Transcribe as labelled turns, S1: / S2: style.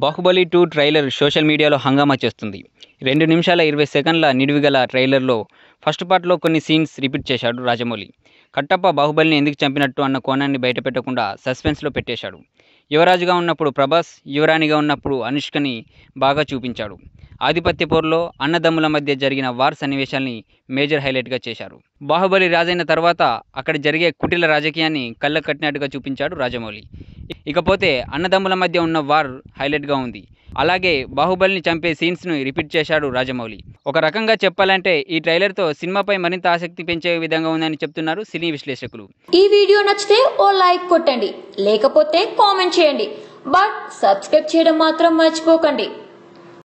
S1: Baahubali two trailer social మీడియాలో హంగామా చేస్తుంది రెండు నిమిషాల ఇరవై సెకండ్ల నిడివిగల ట్రైలర్లో ఫస్ట్ పార్ట్లో కొన్ని సీన్స్ రిపీట్ చేశాడు రాజమౌళి కట్టప్ప బాహుబలిని ఎందుకు చంపినట్టు అన్న కోణాన్ని బయటపెట్టకుండా సస్పెన్స్లో పెట్టేశాడు యువరాజుగా ఉన్నప్పుడు ప్రభాస్ యువరాణిగా ఉన్నప్పుడు అనుష్కని బాగా చూపించాడు ఆధిపత్య పోరులో అన్నదమ్ముల మధ్య జరిగిన వార్ సన్నివేశాల్ని మేజర్ హైలైట్గా చేశారు బాహుబలి రాజైన తర్వాత అక్కడ జరిగే కుటిల రాజకీయాన్ని కళ్ళ కట్టినట్టుగా చూపించాడు రాజమౌళి ఇకపోతే అన్నదమ్ముల మధ్య ఉన్న వార్ హైలైట్గా ఉంది అలాగే బాహుబలిని చంపే సీన్స్ను రిపీట్ చేశాడు రాజమౌళి ఒక రకంగా చెప్పాలంటే ఈ ట్రైలర్తో సినిమాపై మరింత ఆసక్తి పెంచే విధంగా ఉందని చెప్తున్నారు సినీ విశ్లేషకులు
S2: ఈ వీడియో నచ్చితే ఓ లైక్ కొట్టండి లేకపోతే కామెంట్ చేయండి బట్ సబ్స్క్రైబ్ చేయడం మాత్రం మర్చిపోకండి